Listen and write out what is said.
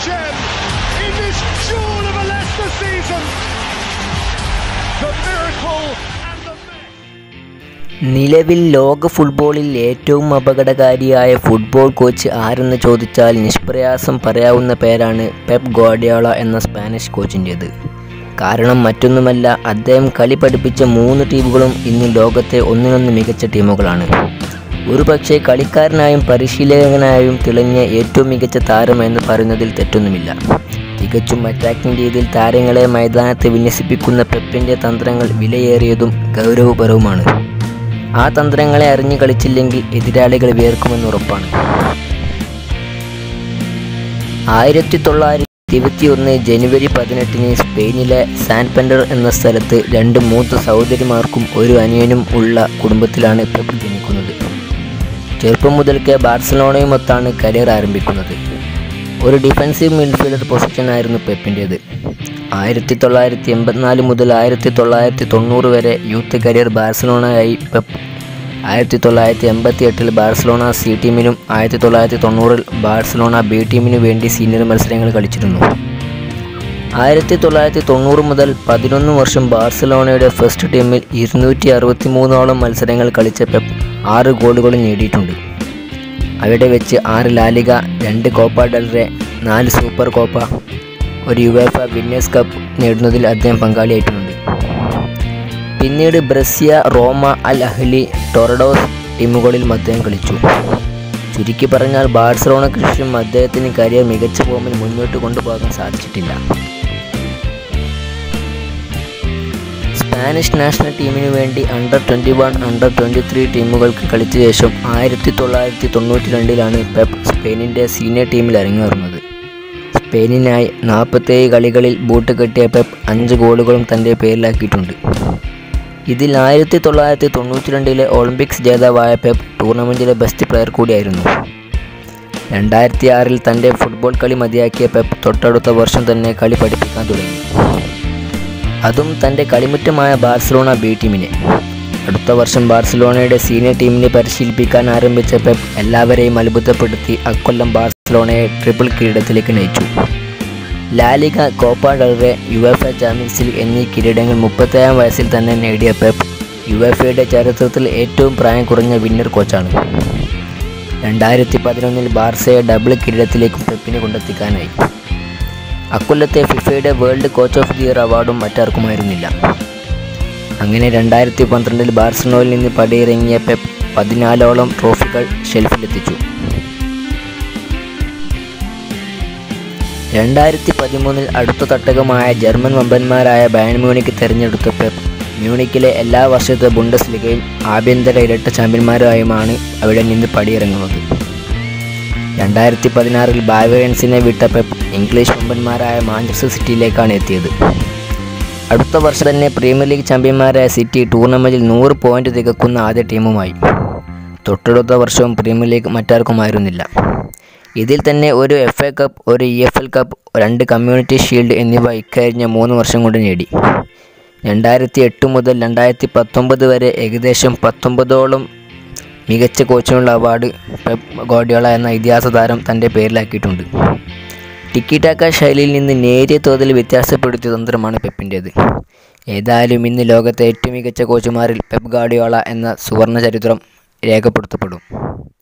gem in this jewel of a Leicester season. The miracle and the myth. നിലവിൽ ലോക ഫുട്ബോളിൽ ഏറ്റവും അപകടകാരിയായ football coach ആരെന്ന് ചോദിച്ചാൽ നിഷ്പ്രയാസം പറയാവുന്ന പേരാണ് പെപ്പ് ഗോഡിയോള എന്ന സ്പാനിഷ് കോച്ചിൻ്റേത് കാരണം മറ്റൊന്നുമല്ല അദ്ദേഹം കളി പഠിപ്പിച്ച മൂന്ന് ടീമുകളും ഇന്ന് ലോകത്തെ ഒന്നിനൊന്ന് മികച്ച ടീമുകളാണ് ഒരുപക്ഷെ കളിക്കാരനായും പരിശീലകനായും തിളങ്ങിയ ഏറ്റവും മികച്ച താരം എന്ന് പറയുന്നതിൽ തെറ്റൊന്നുമില്ല തികച്ചും അറ്റാക്കിംഗ് രീതിയിൽ താരങ്ങളെ മൈതാനത്ത് വിന്യസിപ്പിക്കുന്ന പെപ്പിൻ്റെ തന്ത്രങ്ങൾ വിലയേറിയതും ഗൗരവപരവുമാണ് ആ തന്ത്രങ്ങളെ അറിഞ്ഞു കളിച്ചില്ലെങ്കിൽ എതിരാളികൾ വിയർക്കുമെന്ന് ഉറപ്പാണ് ആയിരത്തി തൊള്ളായിരത്തി ഇരുപത്തി ഒന്ന് ജനുവരി പതിനെട്ടിന് സ്പെയിനിലെ സാൻ പെൻഡർ എന്ന സ്ഥലത്ത് രണ്ട് മൂത്ത സഹോദരിമാർക്കും ഒരു അനിയനും ഉള്ള കുടുംബത്തിലാണ് പെപ്പ് ജനിക്കുന്നത് ചെറുപ്പം മുതൽക്കേ ബാർസലോണയുമൊത്താണ് കരിയർ ആരംഭിക്കുന്നത് ഒരു ഡിഫൻസീവ് മിഡ്ഫീൽഡർ പൊസിഷനായിരുന്നു പെപ്പിൻ്റേത് ആയിരത്തി തൊള്ളായിരത്തി എൺപത്തിനാല് മുതൽ ആയിരത്തി തൊള്ളായിരത്തി തൊണ്ണൂറ് വരെ യൂത്ത് കരിയർ ബാർസലോണയായി പെപ്പ് ആയിരത്തി തൊള്ളായിരത്തി എൺപത്തി എട്ടിൽ ബാർസലോണ സി ടീമിനും ആയിരത്തി തൊള്ളായിരത്തി തൊണ്ണൂറിൽ ബാർസലോണ ബി ടീമിനു വേണ്ടി സീനിയർ മത്സരങ്ങൾ കളിച്ചിരുന്നു ആയിരത്തി തൊള്ളായിരത്തി തൊണ്ണൂറ് മുതൽ പതിനൊന്ന് വർഷം ബാർസലോണയുടെ ഫസ്റ്റ് ടീമിൽ ഇരുന്നൂറ്റി അറുപത്തി മൂന്നോളം മത്സരങ്ങൾ കളിച്ച പെപ്പ് ആറ് ഗോളുകളും നേടിയിട്ടുണ്ട് അവിടെ വെച്ച് ആറ് ലാലിക രണ്ട് കോപ്പ ഡെൽറെ നാല് സൂപ്പർ കോപ്പ ഒരു യുവേഫ വിന്നേഴ്സ് കപ്പ് നേടുന്നതിൽ അദ്ദേഹം പങ്കാളിയായിട്ടുണ്ട് പിന്നീട് ബ്രസിയ റോമ അൽ അഹ്ലി ടൊറഡോസ് ടീമുകളിലും അദ്ദേഹം കളിച്ചു ചുരുക്കി പറഞ്ഞാൽ ബാഴ്സലോണയ്ക്ക് ശേഷം അദ്ദേഹത്തിന് കരിയർ മികച്ച ഫോമിൽ മുന്നോട്ട് കൊണ്ടുപോകാൻ സാധിച്ചിട്ടില്ല സ്പാനിഷ് നാഷണൽ ടീമിനു വേണ്ടി under twenty one under twenty three ടീമുകൾക്ക് കളിച്ച ശേഷം ആയിരത്തി തൊള്ളായിരത്തി തൊണ്ണൂറ്റി രണ്ടിലാണ് പെപ്പ് സ്പെയിനിൻ്റെ സീനിയർ ടീമിൽ ഇറങ്ങിവരുന്നത് സ്പെയിനിനായി നാൽപ്പത്തേഴ് കളികളിൽ ബൂട്ട് കെട്ടിയ പെപ്പ് അഞ്ച് ഗോളുകളും തൻ്റെ പേരിലാക്കിയിട്ടുണ്ട് ഇതിൽ ആയിരത്തി തൊള്ളായിരത്തി തൊണ്ണൂറ്റി രണ്ടിലെ ഒളിമ്പിക്സ് ജേതാവായ പെപ്പ് ടൂർണമെൻറ്റിലെ ബെസ്റ്റ് പ്ലെയർ കൂടിയായിരുന്നു രണ്ടായിരത്തി ആറിൽ തൻ്റെ ഫുട്ബോൾ കളി മതിയാക്കിയ പെപ്പ് തൊട്ടടുത്ത വർഷം തന്നെ കളി പഠിപ്പിക്കാൻ തുടങ്ങി അതും തൻ്റെ കളിമുറ്റമായ ബാർസലോണ ബി ടീമിനെ അടുത്ത വർഷം ബാർസലോണയുടെ സീനിയർ ടീമിനെ പരിശീലിപ്പിക്കാൻ ആരംഭിച്ച പെപ്പ് എല്ലാവരെയും അത്ഭുതപ്പെടുത്തി അക്കൊല്ലം ബാർസലോണയെ ട്രിപ്പിൾ കിരീടത്തിലേക്ക് നയിച്ചു La Liga Copa del Rey UEFA Champions League എന്നീ കിരീടങ്ങൾ മുപ്പത്തേഴാം വയസ്സിൽ തന്നെ നേടിയ പെപ്പ് യുഎഫയുടെ ചരിത്രത്തിൽ ഏറ്റവും പ്രായം കുറഞ്ഞ വിന്നർ കോച്ചാണ് രണ്ടായിരത്തി പതിനൊന്നിൽ ബാർസയെ ഡബിൾ കിരീടത്തിലേക്കും പെപ്പിനെ കൊണ്ടെത്തിക്കാനായി അക്കൊല്ലത്തെ ഫിഫയുടെ world coach of the year അവാർഡും മറ്റാർക്കുമായിരുന്നില്ല അങ്ങനെ രണ്ടായിരത്തി പന്ത്രണ്ടിൽ ബാർസലോണയിൽ നിന്ന് പടിയിറങ്ങിയ പെപ്പ് പതിനാലോളം ട്രോഫികൾ ഷെൽഫിലെത്തിച്ചു രണ്ടായിരത്തി പതിമൂന്നിൽ അടുത്ത തട്ടകമായ ജർമ്മൻ വമ്പന്മാരായ ബയൺ മ്യൂണിക്ക് തിരഞ്ഞെടുത്ത പെപ്പ് മ്യൂണിക്കിലെ എല്ലാ വർഷത്തെ ബുണ്ടസ് ലീഗയും ആഭ്യന്തര ഇരട്ട ചാമ്പ്യന്മാരുമായുമാണ് അവിടെ നിന്ന് പടിയിറങ്ങുന്നത് രണ്ടായിരത്തി പതിനാറിൽ ബാവറിയൻസിനെ വിട്ട പെപ്പ് ഇംഗ്ലീഷ് വമ്പന്മാരായ മാഞ്ചസ്റ്റർ സിറ്റിയിലേക്കാണ് എത്തിയത് അടുത്ത വർഷം തന്നെ പ്രീമിയർ ലീഗ് ചാമ്പ്യന്മാരായ സിറ്റി ടൂർണമെൻറ്റിൽ നൂറ് പോയിന്റ് തികക്കുന്ന ആദ്യ ടീമുമായി തൊട്ടടുത്ത വർഷവും പ്രീമിയർ ലീഗ് മറ്റാർക്കുമായിരുന്നില്ല ഇതിൽ തന്നെ ഒരു എഫ് എ കപ്പ് ഒരു ഇ എഫ് എൽ കപ്പ് രണ്ട് കമ്മ്യൂണിറ്റി ഷീൽഡ് എന്നിവ ഇക്കഴിഞ്ഞ മൂന്ന് വർഷം കൊണ്ട് നേടി രണ്ടായിരത്തി എട്ട് മുതൽ രണ്ടായിരത്തി പത്തൊമ്പത് വരെ ഏകദേശം പത്തൊമ്പതോളം മികച്ച കോച്ചിനുള്ള അവാർഡ് പെപ്പ് ഗോഡിയോള എന്ന ഇതിഹാസ താരം തൻ്റെ പേരിലാക്കിയിട്ടുണ്ട് ടിക്കിടാക്ക ശൈലിയിൽ നിന്ന് നേരിയ തോതിൽ വ്യത്യാസപ്പെടുത്തിയ തന്ത്രമാണ് പെപ്പിൻ്റേത് ഏതായാലും ഇന്ന് ലോകത്തെ ഏറ്റവും മികച്ച കോച്ചുമാരിൽ പെപ്പ് ഗാഡിയോള എന്ന സുവർണ്ണ ചരിത്രം രേഖപ്പെടുത്തപ്പെടും